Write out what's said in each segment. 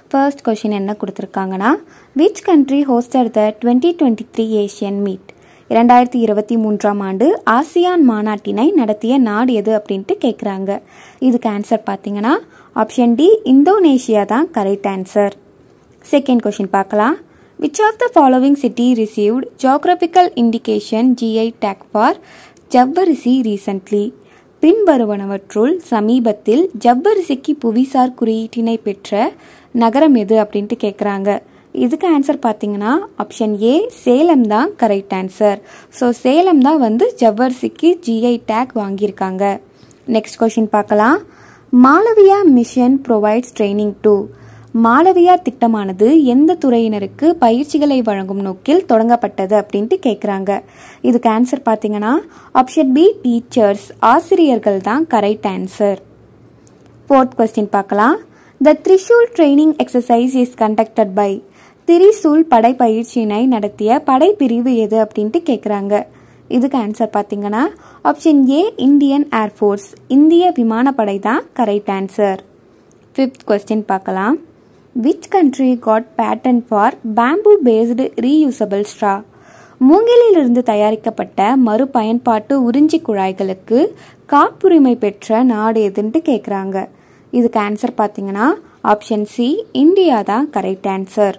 first question என்ன கொடுத்துருக்காங்கன்னா which country hosted the twenty twenty three Asian meet இரண்டாயிரத்தி இருபத்தி மூன்றாம் ஆண்டு ஆசியான் மாநாட்டினை நடத்திய நாடு எது அப்படின்ட்டு கேட்குறாங்க இதுக்கு ஆன்சர் பார்த்தீங்கன்னா ஆப்ஷன் டி இந்தோனேஷியா தான் கரெக்ட் ஆன்சர் செகண்ட் கொஷின் பார்க்கலாம் which of the following city received geographical indication GI tag for javvarisi recently பின்வருவனவற்றுள் சமீபத்தில் ஜவ்வரிசிக்கு புவிசார் குறியீட்டினை பெற்ற நகரம் எது அப்படின்ட்டு கேட்குறாங்க இதுக்கு ஆன்சர் பார்த்தீங்கன்னா ஆப்ஷன் ஏ சேலம் தான் கரெக்ட் ஆன்சர் ஸோ சேலம் தான் வந்து ஜவ்வரிசிக்கு ஜிஐ டேக் வாங்கியிருக்காங்க நெக்ஸ்ட் கொஷின் பார்க்கலாம் Malaviya mission provides training to Malaviya திட்டமானது எந்த துறையினருக்கு பயிற்சிகளை வழங்கும் நோக்கில் தொடங்கப்பட்டது அப்படின்ட்டு கேட்குறாங்க இதுக்கு ஆன்சர் பார்த்தீங்கன்னா ஆப்ஷன் பி டீச்சர்ஸ் ஆசிரியர்கள் தான் கரெக்ட் ஆன்சர் ஃபோர்த் கொஸ்டின் பார்க்கலாம் the Trishul training exercise is conducted by Trishul படை பயிற்சியினை நடத்திய படைப்பிரிவு எது அப்படின்ட்டு கேட்குறாங்க இதுக்கு ஆன்சர் பார்த்தீங்கன்னா ஆப்ஷன் ஏ இந்தியன் ஏர்ஃபோர்ஸ் இந்திய விமானப்படை தான் கரெக்ட் ஆன்சர் ஃபிஃப்த் கொஸ்டின் பார்க்கலாம் which country got patent for bamboo based reusable straw மூங்கிலிலிருந்து தயாரிக்கப்பட்ட மறுபயன்பாட்டு உறிஞ்சி குழாய்களுக்கு காப்புரிமை பெற்ற நாடு எதுன்ட்டு கேட்குறாங்க இதுக்கு ஆன்சர் பார்த்தீங்கன்னா ஆப்ஷன் சி இந்தியா தான் கரெக்ட் ஆன்சர்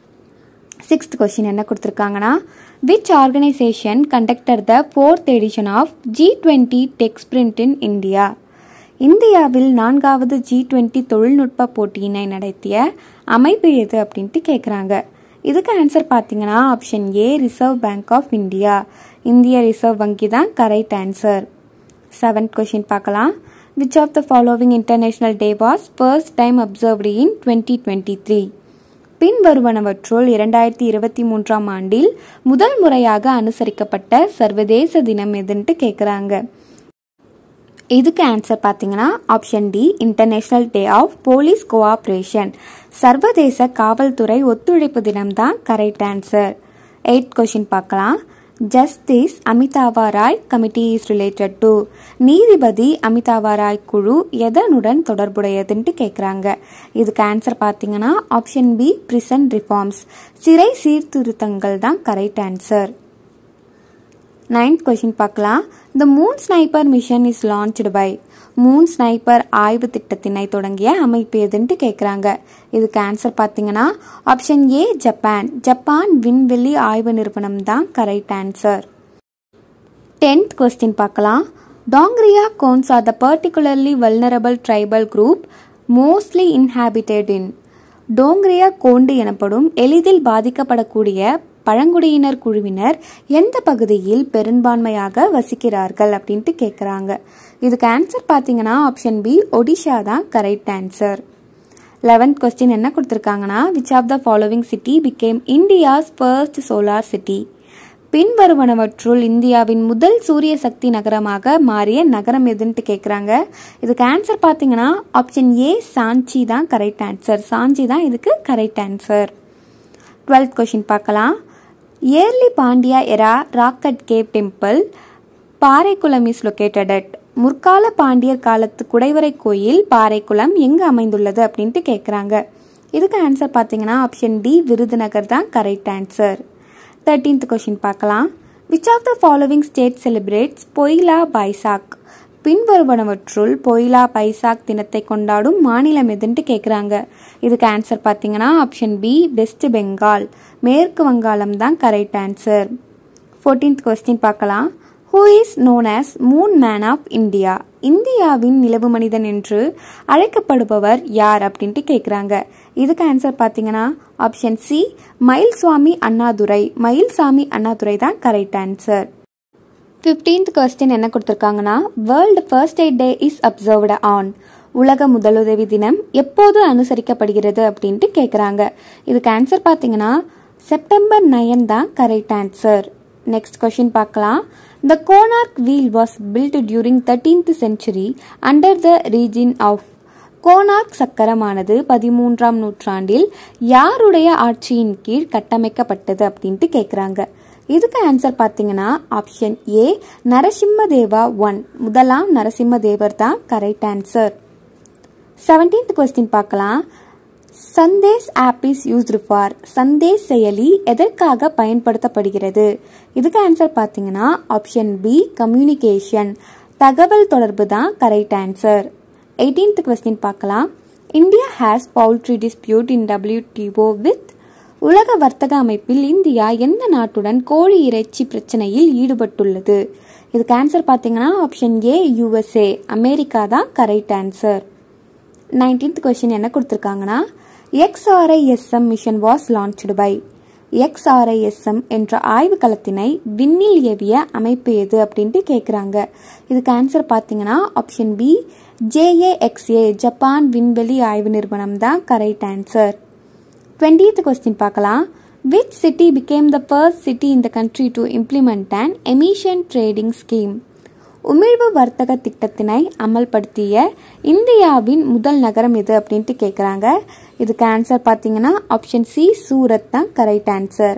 சிக்ஸ்த் கொஸ்டின் என்ன கொடுத்துருக்காங்கன்னா which organisation conductor the fourth edition of G twenty tech sprint in India இந்தியாவில் நான்காவது ஜி டுவெண்ட்டி தொழில்நுட்ப போட்டியினை நடத்திய அமைப்பு எது அப்படின்ட்டு கேட்குறாங்க இதுக்கு ஆன்சர் பார்த்தீங்கன்னா option A reserve bank of India இந்திய ரிசர்வ் வங்கி தான் கரெக்ட் ஆன்சர் செவன்த் கொஷின் பார்க்கலாம் which of the following international day was first time observed in twenty twenty three பின்வருவனவற்றுள் இரண்டாயிரத்தி இருபத்தி மூன்றாம் ஆண்டில் முதல் முறையாக அனுசரிக்கப்பட்ட சர்வதேச தினம் எதுன்ட்டு கேட்குறாங்க இதுக்கு ஆன்சர் பார்த்தீங்கன்னா option D international day of police cooperation சர்வதேச காவல்துறை ஒத்துழைப்பு தினம் தான் கரெக்ட் ஆன்சர் எயிட் கொஷின் பார்க்கலாம் justice Amitabha Roy committee is related to நீதிபதி அமிதாபா ராய் குழு எதனுடன் தொடர்புடையதுன்ட்டு கேட்குறாங்க இதுக்கு ஆன்சர் பார்த்தீங்கன்னா ஆப்ஷன் பி பிரிசன் ரிஃபார்ம்ஸ் சிறை சீர்திருத்தங்கள் தான் கரெக்ட் ஆன்சர் நைன்த் கொஷின் பார்க்கலாம் the moon sniper mission is launched by moon sniper ஆய்வு திட்டத்தினை தொடங்கிய அமைப்பு எதுன்ட்டு கேட்குறாங்க இதுக்கு ஆன்சர் பார்த்தீங்கன்னா ஆப்ஷன் ஏ ஜப்பான் ஜப்பான் விண்வெளி ஆய்வு நிறுவனம் தான் கரெக்ட் ஆன்சர் டென்த் கொஸ்டின் பார்க்கலாம் Dongria Kondhs are the particularly vulnerable tribal group mostly inhabited in Dongria Kondh எனப்படும் எளிதில் பாதிக்கப்படக்கூடிய பழங்குடியினர் குழுவினர் எந்த பகுதியில் பெரும்பான்மையாக வசிக்கிறார்கள் அப்படின்ட்டு கேட்குறாங்க இதுக்கு ஆன்சர் பார்த்தீங்கன்னா ஆப்ஷன் பி ஒடிஷா தான் கரெக்ட் ஆன்சர் லெவன்த் கொஸ்டின் என்ன கொடுத்துருக்காங்கன்னா which of the following city became India's first solar city பின்வருவனவற்றுள் இந்தியாவின் முதல் சூரிய சக்தி நகரமாக மாறிய நகரம் எதுன்ட்டு கேட்குறாங்க இதுக்கு ஆன்சர் பார்த்தீங்கன்னா ஆப்ஷன் ஏ சாஞ்சி தான் கரெக்ட் ஆன்சர் சாஞ்சி தான் இதுக்கு கரெக்ட் ஆன்சர் டுவெல்த் கொஷின் பார்க்கலாம் early Pandya era rock cut cave temple Paraikulam is located at முற்கால பாண்டியர் காலத்து குடைவரை கோயில் பாறைக்குளம் எங்கு அமைந்துள்ளது அப்படின்ட்டு கேட்குறாங்க இதுக்கு ஆன்சர் பார்த்தீங்கன்னா ஆப்ஷன் டி விருதுநகர் தான் கரெக்ட் ஆன்சர் தேர்ட்டீன்த் கொஷின் பார்க்கலாம் which of the following state celebrates Poila Baisakh பின்வருவனவற்றுள் பொய்லா பைசாக் தினத்தை கொண்டாடும் மாநிலம் எதுன்ட்டு கேட்குறாங்க இதுக்கு ஆன்சர் பார்த்தீங்கன்னா ஆப்ஷன் பி வெஸ்ட் பெங்கால் மேற்கு வங்காளம் தான் கரெக்ட் ஆன்சர் ஃபோர்டீன்த் கொஸ்டின் பார்க்கலாம் who is known as moon man of India இந்தியாவின் நிலவு மனிதன் என்று அழைக்கப்படுபவர் யார் அப்படின்ட்டு கேட்குறாங்க இதுக்கு ஆன்சர் பார்த்தீங்கன்னா ஆப்ஷன் சி மயில்சுவாமி அண்ணாதுரை மயில்சாமி அண்ணாதுரை தான் கரெக்ட் ஆன்சர் ஃபிஃப்டீன்த் கொஸ்டின் என்ன கொடுத்துருக்காங்கன்னா world first aid day is observed on உலக முதலுதவி தினம் எப்போது அனுசரிக்கப்படுகிறது அப்படின்ட்டு கேட்குறாங்க இதுக்கு ஆன்சர் பார்த்தீங்கன்னா செப்டம்பர் நயன் தான் கரெக்ட் ஆன்சர் நெக்ஸ்ட் கொஷின் பார்க்கலாம் the Konark wheel was built during thirteenth century under the reign of Konark சக்கரமானது பதிமூன்றாம் நூற்றாண்டில் யாருடைய ஆட்சியின் கீழ் கட்டமைக்கப்பட்டது அப்படின்ட்டு கேட்குறாங்க இதுக்கு ஆன்சர் பார்த்தீங்கன்னா option A Narasimha Deva one முதலாம் நரசிம்ம தேவர் தான் கரெக்ட் ஆன்சர் செவன்டீன்த் கொஸ்டின் பார்க்கலாம் Sandesh app is used for Sandesh செயலி எதற்காக பயன்படுத்தப்படுகிறது இதுக்கு ஆன்சர் பார்த்தீங்கன்னா ஆப்ஷன் பி கம்யூனிகேஷன் தகவல் தொடர்பு தான் கரெக்ட் ஆன்சர் எயிட்டீன்த் கொஸ்டின் பார்க்கலாம் India has poultry dispute in WTO with உலக வர்த்தக அமைப்பில் இந்தியா எந்த நாட்டுடன் கோழி இறைச்சி பிரச்சனையில் ஈடுபட்டுள்ளது இதுக்கு ஆன்சர் பார்த்தீங்கன்னா ஆப்ஷன் ஏ யூஎஸ்ஏ அமெரிக்கா தான் கரெக்ட் ஆன்சர் நைன்டீன்த் கொஸ்டின் என்ன கொடுத்துருக்காங்கன்னா XRISM mission was launched by XRISM என்ற ஆய்வு களத்தினை விண்ணில் ஏவிய அமைப்பு எது அப்படின்ட்டு கேட்குறாங்க இதுக்கு ஆன்சர் பார்த்தீங்கன்னா ஆப்ஷன் பி ஜேஏஎக்ஸ்ஏ ஜப்பான் விண்வெளி ஆய்வு நிறுவனம் தான் கரெக்ட் ஆன்சர் டுவெண்ட்டீத் கொஸ்டின் பார்க்கலாம் which city became the first city in the country to implement and emission trading scheme உமிழ்வு வர்த்தக திட்டத்தினை அமல்படுத்திய இந்தியாவின் முதல் நகரம் எது அப்படின்ட்டு கேட்குறாங்க இதுக்கு ஆன்சர் பார்த்தீங்கன்னா ஆப்ஷன் சி சூரத் தான் correct answer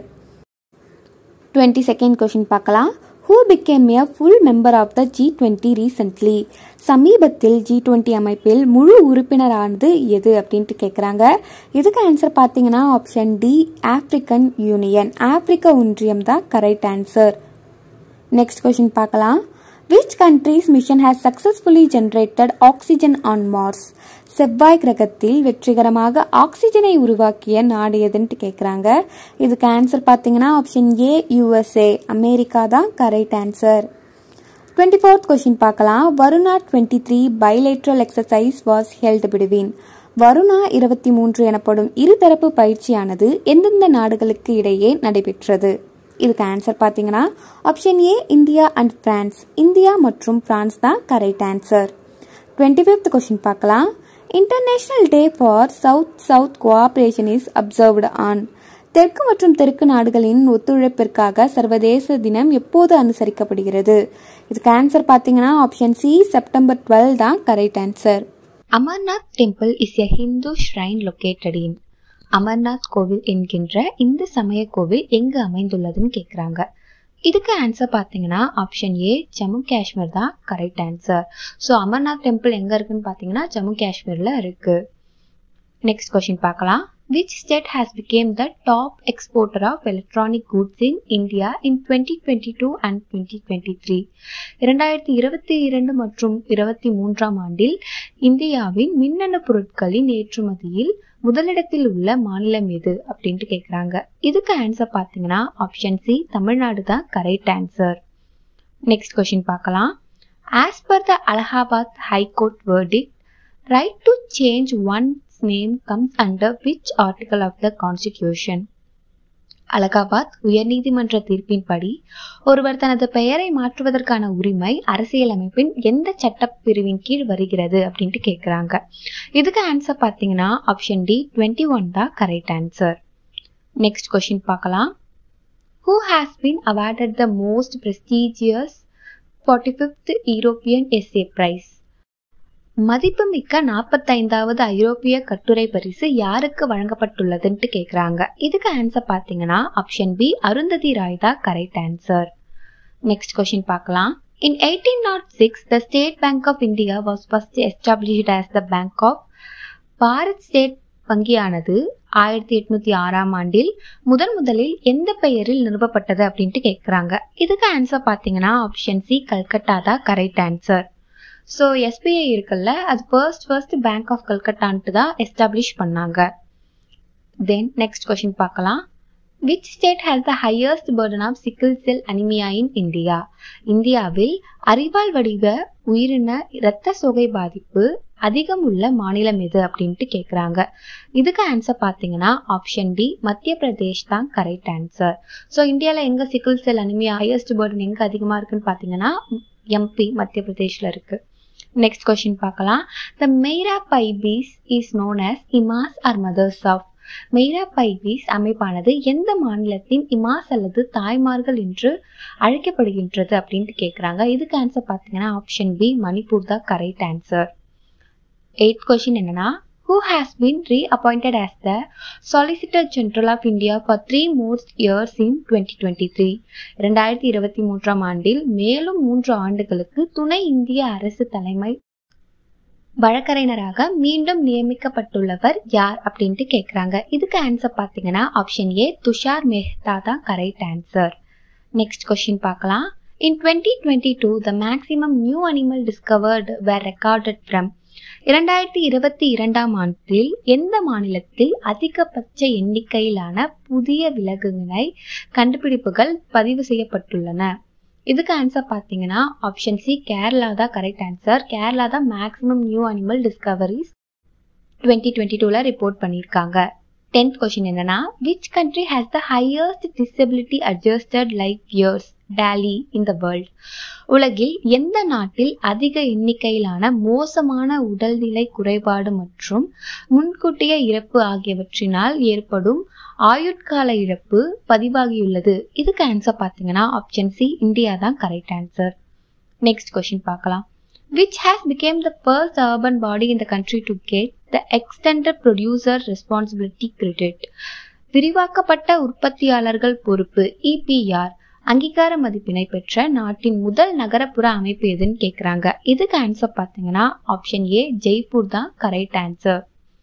twenty second question பார்க்கலாம் who became a full member of the G twenty recently சமீபத்தில் ஜி டுவெண்ட்டி அமைப்பில் முழு உறுப்பினரானது எது அப்படின்ட்டு கேட்குறாங்க இதுக்கு ஆன்சர் பார்த்தீங்கன்னா ஆப்ஷன் டி ஆப்பிரிக்கன் யூனியன் ஆப்பிரிக்க ஒன்றியம் தான் கரெக்ட் ஆன்சர் நெக்ஸ்ட் கொஷின் பார்க்கலாம் which countries mission has successfully generated oxygen on Mars செவ்வாய் கிரகத்தில் வெற்றிகரமாக ஆக்சிஜனை உருவாக்கிய நாடு எதுன்ட்டு கேட்குறாங்க இதுக்கு ஆன்சர் பார்த்தீங்கன்னா ஆப்ஷன் ஏ யூஎஸ்ஏ அமெரிக்கா தான் correct answer twenty fourth question பார்க்கலாம் Varuna twenty three bilateral exercise was held between Varuna இருபத்தி மூன்று எனப்படும் இருதரப்பு பயிற்சியானது எந்தெந்த நாடுகளுக்கு இடையே நடைபெற்றது இதுக்கு ஆன்சர் பார்த்தீங்கன்னா option A India and France India மற்றும் பிரான்ஸ் தான் correct answer twenty fifth question பார்க்கலாம் international day for south south cooperation is observed on தெற்கு மற்றும் தெற்கு நாடுகளின் ஒத்துழைப்பிற்காக சர்வதேச தினம் எப்போது அனுசரிக்கப்படுகிறது இதுக்கு ஆன்சர் பார்த்தீங்கன்னா ஆப்ஷன் சி செப்டம்பர் டுவெல் தான் correct answer Amarnath temple is a Hindu shrine located in Amarnath கோவில் என்கின்ற இந்த சமய கோவில் எங்கு அமைந்துள்ளதுன்னு கேட்குறாங்க இதுக்கு ஆன்சர் பார்த்தீங்கன்னா ஆப்ஷன் ஏ ஜம்மு காஷ்மீர் தான் correct answer so Amarnath temple எங்கே இருக்குன்னு பார்த்தீங்கன்னா ஜம்மு காஷ்மீரில் இருக்கு நெக்ஸ்ட் கொஷின் பார்க்கலாம் which state has become the top exporter of electronic goods in India in twenty twenty two and twenty twenty three இரண்டாயிரத்தி இருபத்தி இரண்டு மற்றும் இருபத்தி மூன்றாம் ஆண்டில் இந்தியாவின் மின்னணு பொருட்களின் ஏற்றுமதியில் முதலிடத்தில் உள்ள மாநிலம் எது அப்படின்ட்டு கேட்குறாங்க இதுக்கு ஆன்சர் பார்த்தீங்கன்னா ஆப்ஷன் சி தமிழ்நாடு தான் கரெக்ட் ஆன்சர் நெக்ஸ்ட் கொஷின் பார்க்கலாம் as per the Allahabad high court verdict right to change one's name comes under which article of the constitution Allahabad உயர்நீதிமன்ற தீர்ப்பின்படி ஒருவர் தனது பெயரை மாற்றுவதற்கான உரிமை அரசியலமைப்பின் எந்த சட்டப்பிரிவின் கீழ் வருகிறது அப்படின்ட்டு கேட்குறாங்க இதுக்கு ஆன்சர் பார்த்தீங்கன்னா ஆப்ஷன் டி டுவெண்ட்டி ஒன் தான் கரெக்ட் ஆன்சர் நெக்ஸ்ட் கொஷின் பார்க்கலாம் who has been awarded the most prestigious forty fifth European SA prize மதிப்புமிக்க நாற்பத்தைந்தாவது ஐரோப்பிய கட்டுரை பரிசு யாருக்கு வழங்கப்பட்டுள்ளதுன்ட்டு கேட்குறாங்க இதுக்கு ஆன்சர் பார்த்தீங்கன்னா ஆப்ஷன் பி அருந்ததி ராய் தான் கரெக்ட் ஆன்சர் நெக்ஸ்ட் கொஷின் பார்க்கலாம் in eighteen nought six the state bank of India was first established as the bank of Bharat state வங்கியானது ஆயிரத்தி எட்நூத்தி ஆறாம் ஆண்டில் முதன் முதலில் எந்த பெயரில் நிறுவப்பட்டது அப்படின்ட்டு கேட்குறாங்க இதுக்கு ஆன்சர் பார்த்தீங்கன்னா ஆப்ஷன் சி கல்கட்டா தான் கரெக்ட் ஆன்சர் ஸோ எஸ்பிஐ இருக்குல்ல அது ஃபர்ஸ்ட் ஃபர்ஸ்ட் பேங்க் ஆஃப் கல்கட்டான்ட்டு தான் எஸ்டாப்ளிஷ் பண்ணாங்க தென் நெக்ஸ்ட் கொஷின் பார்க்கலாம் which state has the highest burden of sickle cell anaemia in India இந்தியாவில் அறிவால் வடிவ உயிரின இரத்த சோகை பாதிப்பு அதிகம் உள்ள மாநிலம் எது அப்படின்ட்டு கேட்குறாங்க இதுக்கு ஆன்சர் பார்த்தீங்கன்னா ஆப்ஷன் டி மத்திய பிரதேஷ் தான் கரெக்ட் ஆன்சர் ஸோ இந்தியாவில் எங்கே sickle cell anaemia highest burden எங்கே அதிகமாக இருக்குன்னு பார்த்தீங்கன்னா எம்பி மத்திய பிரதேஷில் இருக்குது நெக்ஸ்ட் கொஷின் பார்க்கலாம் the Meira Paibis is known as Imas or mothers of Meira Paibis அமைப்பானது எந்த மாநிலத்தின் இமாஸ் அல்லது தாய்மார்கள் என்று அழைக்கப்படுகின்றது அப்படின்ட்டு கேட்குறாங்க இதுக்கு ஆன்சர் பார்த்தீங்கன்னா ஆப்ஷன் பி மணிப்பூர் தான் கரெக்ட் ஆன்சர் எயிட் கொஷின் என்னன்னா who has been reappointed as the Solicitor General of India for three more years in 2023 இரண்டாயிரத்தி இருபத்தி மூன்றாம் ஆண்டில் மேலும் மூன்று ஆண்டுகளுக்கு துணை இந்திய அரசு தலைமை வழக்கறிஞராக மீண்டும் நியமிக்கப்பட்டுள்ளவர் யார் அப்படின்ட்டு கேக்குறாங்க இதுக்கு ஆன்சர் பாத்தீங்கன்னா ஆப்ஷன் ஏ துஷார் மேஹ்தா தான் கரெக்ட் ஆன்சர் நெக்ஸ்ட் கொஸ்டின் பார்க்கலாம் in twenty twenty two the maximum new animal discovered were recorded from இரண்டாயிரத்தி இருபத்தி இரண்டாம் ஆண்டில் எந்த மாநிலத்தில் அதிகபட்ச எண்ணிக்கையிலான புதிய விலங்குகளை கண்டுபிடிப்புகள் பதிவு செய்யப்பட்டுள்ளன இதுக்கு ஆன்சர் பார்த்தீங்கன்னா ஆப்ஷன் சி கேரளா தான் கரெக்ட் ஆன்சர் கேரளா தான் maximum new animal discoveries twenty twenty டூவில் ரிப்போர்ட் பண்ணியிருக்காங்க டென்த் கொஷின் என்னன்னா which country has the highest disability adjusted life years DALY in the world உலகில் எந்த நாட்டில் அதிக எண்ணிக்கையிலான மோசமான உடல்நிலை குறைபாடு மற்றும் முன்கூட்டிய இறப்பு ஆகியவற்றினால் ஏற்படும் ஆயுட்கால இழப்பு பதிவாகியுள்ளது இதுக்கு ஆன்சர் பார்த்தீங்கன்னா ஆப்ஷன் சி இந்தியா தான் கரெக்ட் ஆன்சர் நெக்ஸ்ட் கொஸ்டின் பார்க்கலாம் which has become the first urban body in the country to get the extended producer responsibility credit விரிவாக்கப்பட்ட உற்பத்தியாளர்கள் பொறுப்பு இபிஆர் அங்கீகார மதிப்பினை பெற்ற நாட்டின் முதல் நகரப்புற அமைப்பு எதுன்னு கேக்குறாங்க இதுக்கு ஆன்சர் பார்த்தீங்கன்னா ஆப்ஷன் ஏ ஜெய்ப்பூர் தான் கரெக்ட் ஆன்சர்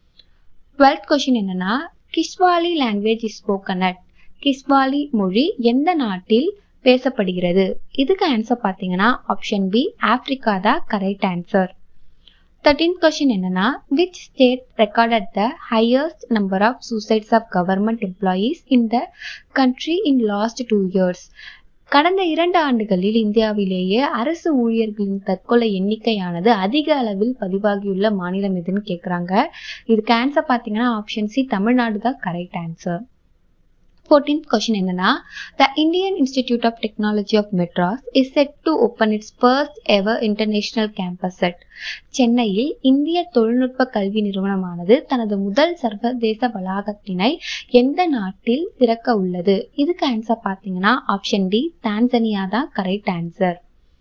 டுவெல்த் கொஸ்டின் என்னன்னா Kiswahili language is spoken at Kiswahili மொழி எந்த நாட்டில் பேசப்படுகிறது இதுக்கு ஆன்சர் பார்த்தீங்கன்னா ஆப்ஷன் பி ஆப்பிரிக்கா தான் கரெக்ட் ஆன்சர் தேர்டீன்த் கொஸ்டின் என்னன்னா which state recorded the highest number of suicides of government employees in the country in last two years கடந்த இரண்டு ஆண்டுகளில் இந்தியாவிலேயே அரசு ஊழியர்களின் தற்கொலை எண்ணிக்கையானது அதிக அளவில் பதிவாகியுள்ள மாநிலம் எதுன்னு கேட்குறாங்க இதுக்கு ஆன்சர் பார்த்தீங்கன்னா ஆப்ஷன் சி தமிழ்நாடு தான் கரெக்ட் ஆன்சர் ஃபோர்டீன்த் கொஸ்டின் என்னன்னா the Indian institute of technology of Madras is set to open its first ever international campus set சென்னையில் இந்திய தொழில்நுட்ப கல்வி நிறுவனமானது தனது முதல் சர்வதேச வளாகத்தினை எந்த நாட்டில் திறக்க உள்ளது இதுக்கு ஆன்சர் பார்த்தீங்கன்னா ஆப்ஷன் டி தான்சனியா தான் கரெக்ட் ஆன்சர்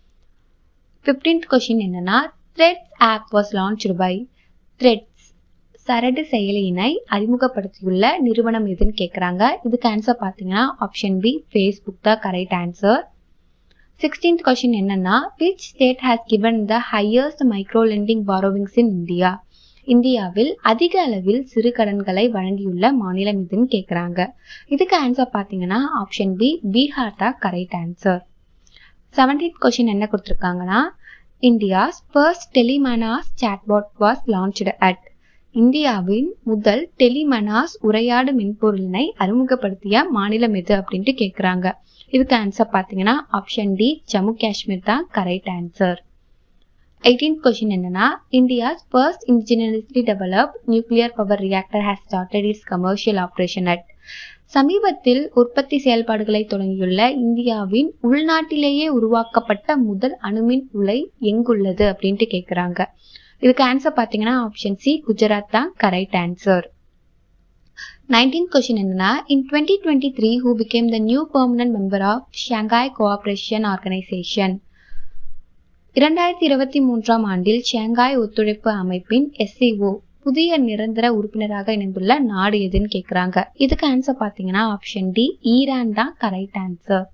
ஃபிஃப்டீன்த் கொஸ்டின் என்னன்னா Threads app was launched by Threads சரடு செயலியினை அறிமுகப்படுத்தியுள்ள நிறுவனம் எதுன்னு கேட்குறாங்க இதுக்கு ஆன்சர் பார்த்தீங்கன்னா ஆப்ஷன் பி ஃபேஸ்புக் தான் கரெக்ட் ஆன்சர் சிக்ஸ்டீன்த் கொஸ்டின் என்னன்னா which state has given the highest micro lending borrowings in India இந்தியாவில் அதிக அளவில் சிறு கடன்களை வழங்கியுள்ள மாநிலம் இதுன்னு கேட்குறாங்க இதுக்கு ஆன்சர் பார்த்தீங்கன்னா ஆப்ஷன் பி பீகார் தான் கரெக்ட் ஆன்சர் செவன்டீன்த் கொஸ்டின் என்ன கொடுத்துருக்காங்கன்னா India's first Tele MANAS chatbot was launched at இந்தியாவின் முதல் டெலிமனாஸ் உரையாடு மென்பொருளினை அறிமுகப்படுத்திய மாநிலம் எது அப்படின்ட்டு கேட்குறாங்க இதுக்கு ஆன்சர் பார்த்தீங்கன்னா ஆப்ஷன் டி ஜம்மு காஷ்மீர் தான் கரெக்ட் ஆன்சர் எயிட்டீன்த் கொஸ்டின் என்னன்னா India's first engineeringly developed nuclear power reactor has started its commercial operation at சமீபத்தில் உற்பத்தி செயல்பாடுகளை தொடங்கியுள்ள இந்தியாவின் உள்நாட்டிலேயே உருவாக்கப்பட்ட முதல் அணுமின் உலை எங்குள்ளது அப்படின்ட்டு கேட்குறாங்க இதுக்கு ஆன்சர் பார்த்தீங்கன்னா ஆப்ஷன் சி குஜராத் தான் கரெக்ட் ஆன்சர் நைன்டீன் கொஸ்டின் என்னன்னா in twenty twenty three who became the new permanent member of Shanghai cooperation organisation இரண்டாயிரத்தி இருபத்தி மூன்றாம் ஆண்டில் ஷங்காய் ஒத்துழைப்பு அமைப்பின் எஸ்சிஓ புதிய நிரந்தர உறுப்பினராக இணைந்துள்ள நாடு எதுன்னு கேட்குறாங்க இதுக்கு ஆன்சர் பார்த்தீங்கன்னா ஆப்ஷன் டி ஈரான் தான் கரெக்ட் ஆன்சர்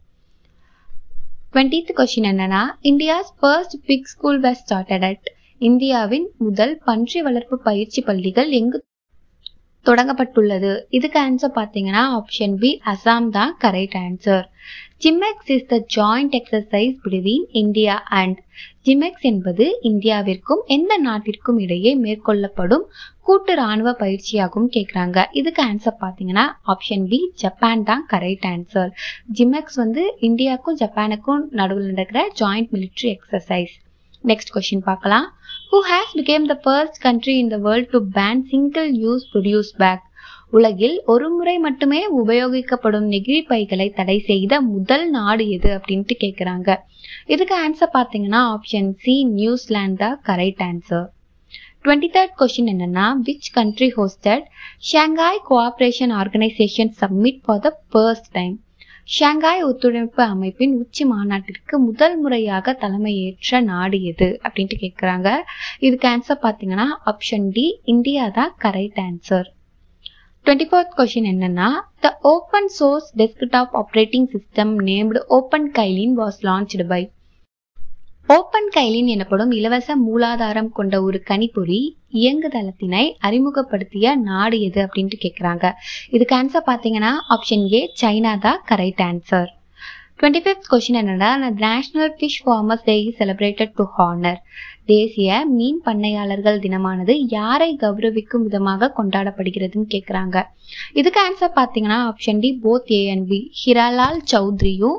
டுவெண்ட்டித் கொஸ்டின் என்னன்னா India's first pig school were started at இந்தியாவின் முதல் பன்றி வளர்ப்பு பயிற்சி பள்ளிகள் எங்கு தொடங்கப்பட்டுள்ளது இதுக்கு ஆன்சர் பார்த்தீங்கன்னா ஆப்ஷன் பி அசாம் தான் correct answer JIMEX is the joint exercise between India and JIMEX என்பது இந்தியாவிற்கும் எந்த நாட்டிற்கும் இடையே மேற்கொள்ளப்படும் கூட்டு ராணுவ பயிற்சியாகும் கேட்குறாங்க இதுக்கு ஆன்சர் பார்த்தீங்கன்னா ஆப்ஷன் பி ஜப்பான் தான் கரெக்ட் ஆன்சர் ஜிமெக்ஸ் வந்து இந்தியாவுக்கும் ஜப்பானுக்கும் நடுவில் நடக்கிற joint military exercise next question பார்க்கலாம் who has become the first country in the world to ban single use produce bag உலகில் ஒரு முறை மட்டுமே உபயோகிக்கப்படும் நெகிழி பைகளை தடை செய்த முதல் நாடு எது அப்படின்ட்டு கேட்குறாங்க இதுக்கு ஆன்சர் பார்த்தீங்கன்னா ஆப்ஷன் சி நியூசிலாந்து தான் correct answer twenty third question என்னன்னா which country hosted Shanghai cooperation organisation summit for the first time Shanghai ஒத்துழைப்பு அமைப்பின் உச்சி மாநாட்டிற்கு முதல் முறையாக தலைமையேற்ற நாடு எது அப்படின்ட்டு கேட்குறாங்க இதுக்கு ஆன்சர் பார்த்தீங்கன்னா ஆப்ஷன் டி இந்தியா தான் correct answer twenty fourth question என்னன்னா the open source desktop operating system named open Kylin was launched by open Kylin எனப்படும் இலவச மூலாதாரம் கொண்ட ஒரு கணிப்பொறி இயங்குதளத்தினை அறிமுகப்படுத்திய நாடு எது அப்படின்ட்டு கேட்குறாங்க இதுக்கு ஆன்சர் பார்த்தீங்கன்னா ஆப்ஷன் ஏ சைனா தான் correct answer twenty fifth question என்னன்னா national fish farmers day is celebrated to honour தேசிய மீன் பண்ணையாளர்கள் தினமானது யாரை கௌரவிக்கும் விதமாக கொண்டாடப்படுகிறதுன்னு கேட்குறாங்க இதுக்கு ஆன்சர் பார்த்தீங்கன்னா option D both A and B Hiralal சௌத்ரியும்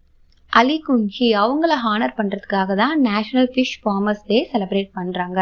அலி குன்ஹி அவங்கள ஹானர் பண்ணுறதுக்காக தான் national fish farmers day celebrate பண்ணுறாங்க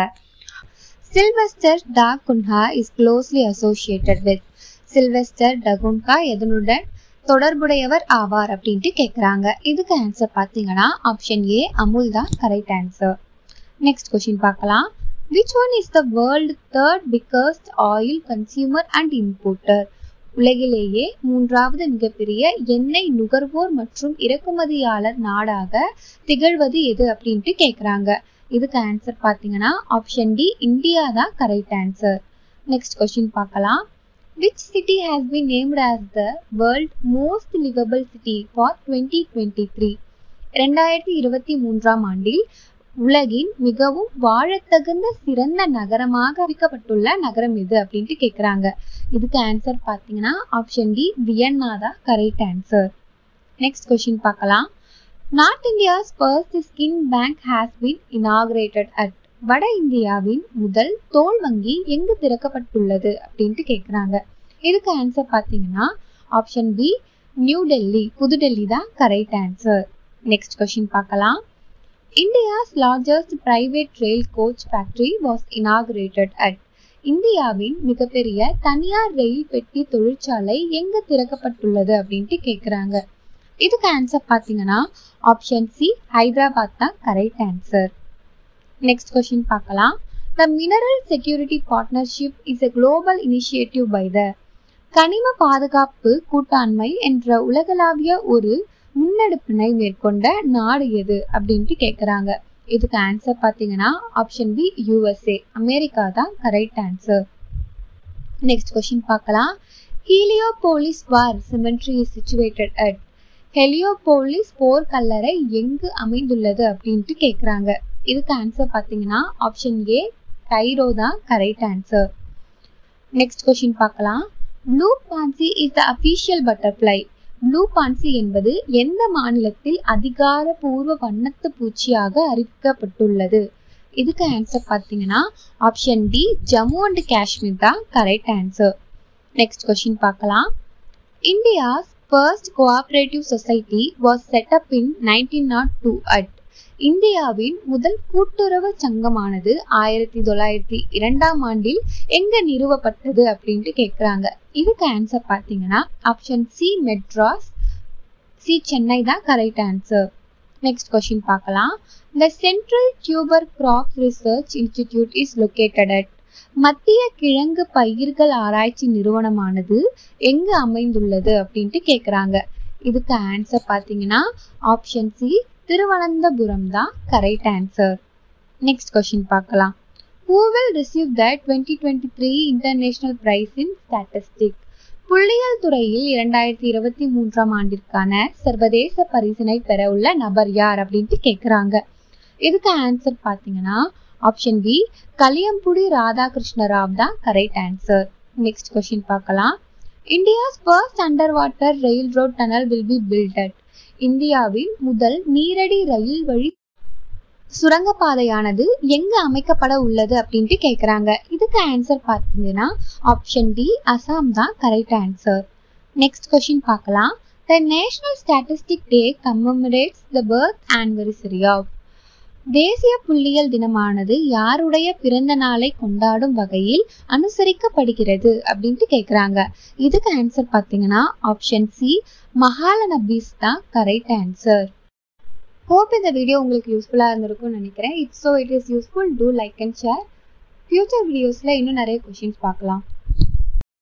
Sylvester da Cunha is closely associated with Sylvester da Cunha எதனுடன் தொடர்புடையவர் ஆவார் அப்படின்ட்டு கேட்குறாங்க இதுக்கு ஆன்சர் பார்த்தீங்கன்னா ஆப்ஷன் ஏ அமுல் தான் கரெக்ட் ஆன்சர் நெக்ஸ்ட் கொஷின் பார்க்கலாம் which one is the world third biggest oil consumer and importer உலகிலேயே மூன்றாவது மிகப்பெரிய எண்ணெய் நுகர்வோர் மற்றும் இறக்குமதியாளர் நாடாக திகழ்வது எது அப்படின்ட்டு கேட்குறாங்க இதுக்கு ஆன்சர் பார்த்தீங்கன்னா ஆப்ஷன் டி இந்தியா தான் கரெக்ட் ஆன்சர் நெக்ஸ்ட் கொஸ்டின் பார்க்கலாம் which city has been named as the world most liveable city for twenty twenty three ரெண்டாயிரத்தி இருபத்தி மூன்றாம் ஆண்டில் உலகின் மிகவும் வாழத்தகுந்த சிறந்த நகரமாக அறிவிக்கப்பட்டுள்ள நகரம் எது அப்படின்ட்டு கேட்குறாங்க இதுக்கு ஆன்சர் பார்த்தீங்கன்னா ஆப்ஷன் டி வியன்னா தான் கரெக்ட் ஆன்சர் நெக்ஸ்ட் கொஷின் பார்க்கலாம் north India's first skin bank has been inaugurated at வட இந்தியாவின் முதல் தோல் வங்கி எங்கு திறக்கப்பட்டுள்ளது அப்படின்ட்டு கேட்குறாங்க இதுக்கு ஆன்சர் பார்த்தீங்கன்னா ஆப்ஷன் பி நியூ டெல்லி புதுடெல்லி தான் கரெக்ட் ஆன்சர் நெக்ஸ்ட் கொஷின் பார்க்கலாம் India's largest private rail coach factory was inaugurated at இந்தியாவின் மிகப்பெரிய தனியார் ரயில் பெட்டி தொழிற்சாலை எங்க திறக்கப்பட்டுள்ளது அப்படின்ட்டு கேட்குறாங்க இதுக்கு ஆன்சர் பார்த்தீங்கன்னா ஆப்ஷன் சி ஹைதராபாத் தான் கரெக்ட் ஆன்சர் நெக்ஸ்ட் கொஷின் பார்க்கலாம் the mineral security partnership is a global initiative by the கனிம பாதுகாப்பு கூட்டாண்மை என்ற உலகளாவிய ஒரு முன்னெடுப்பினை மேற்கொண்ட நாடு எது அப்படின்ட்டு கேட்குறாங்க இதுக்கு ஆன்சர் பார்த்தீங்கன்னா ஆப்ஷன் பி யூஎஸ்ஏ அமெரிக்கா தான் கரெக்ட் ஆன்சர் நெக்ஸ்ட் கொஷின் பார்க்கலாம் Heliopolis war cemetery is situated at Heliopolis போர் கல்லறை எங்கு அமைந்துள்ளது அப்படின்ட்டு கேட்குறாங்க இதுக்கு ஆன்சர் பார்த்தீங்கன்னா ஆப்ஷன் ஏ கைரோ தான் கரெக்ட் ஆன்சர் நெக்ஸ்ட் கொஷின் பார்க்கலாம் blue pansy is the official butterfly blue pansy என்பது எந்த மாநிலத்தில் அதிகாரப்பூர்வ வண்ணத்து பூச்சியாக அறிவிக்கப்பட்டுள்ளது இதுக்கு ஆன்சர் பார்த்தீங்கன்னா option D Jammu and Kashmir தான் கரெக்ட் ஆன்சர் நெக்ஸ்ட் கொஷின் பார்க்கலாம் India's first cooperative society was set up in nineteen nought two at இந்தியாவின் முதல் கூட்டுறவு சங்கமானது ஆயிரத்தி தொள்ளாயிரத்தி இரண்டாம் ஆண்டில் எங்க நிறுவப்பட்டது அப்படின்ட்டு கேட்குறாங்க இதுக்கு ஆன்சர் பார்த்தீங்கன்னா option C Madras C Chennai தான் கரெக்ட் ஆன்சர் நெக்ஸ்ட் கொஷின் பார்க்கலாம் the central tuber crop research institute is located at மத்திய கிழங்கு பயிர்கள் ஆராய்ச்சி நிறுவனமானது எங்கு அமைந்துள்ளது அப்படின்ட்டு கேட்குறாங்க இதுக்கு ஆன்சர் பார்த்தீங்கன்னா ஆப்ஷன் சி திருவனந்தபுரம் தான் கரெக்ட் ஆன்சர் நெக்ஸ்ட் கொஷின் பார்க்கலாம் who will receive the twenty twenty three international prize in statistic புள்ளியியல் துறையில் இரண்டாயிரத்தி இருபத்தி மூன்றாம் ஆண்டிற்கான சர்வதேச பரிசினை பெற உள்ள நபர் யார் அப்படின்ட்டு கேட்குறாங்க இதுக்கு ஆன்சர் பார்த்தீங்கன்னா ஆப்ஷன் பி கலியம்புடி ராதாகிருஷ்ண ராவ் தான் கரெக்ட் ஆன்சர் நெக்ஸ்ட் கொஷின் பார்க்கலாம் India's first under water rail road tunnel will be builded இந்தியாவின் முதல் நீரடி ரயில் வழி சுரங்கப்பாதையானது எங்க அமைக்கப்பட உள்ளது அப்படின்ட்டு கேட்குறாங்க இதுக்கு ஆன்சர் பார்த்தீங்கன்னா ஆப்ஷன் டி அசாம் தான் கரெக்ட் ஆன்சர் நெக்ஸ்ட் கொஷின் பார்க்கலாம் the national statistic day commemorates the birth anniversary of தேசிய புள்ளியியல் தினமானது யாருடைய பிறந்த நாளை கொண்டாடும் வகையில் அனுசரிக்கப்படுகிறது அப்படின்ட்டு கேட்குறாங்க இதுக்கு ஆன்சர் பார்த்தீங்கன்னா ஆப்ஷன் சி மகாலநபீஸ் தான் கரெக்ட் ஆன்சர் ஹோப் இந்த வீடியோ உங்களுக்கு யூஸ்ஃபுல்லாக இருந்திருக்கும்னு நினைக்கிறேன் it's so it is useful to like and share future வீடியோஸில் இன்னும் நிறைய கொஷின்ஸ் பார்க்கலாம்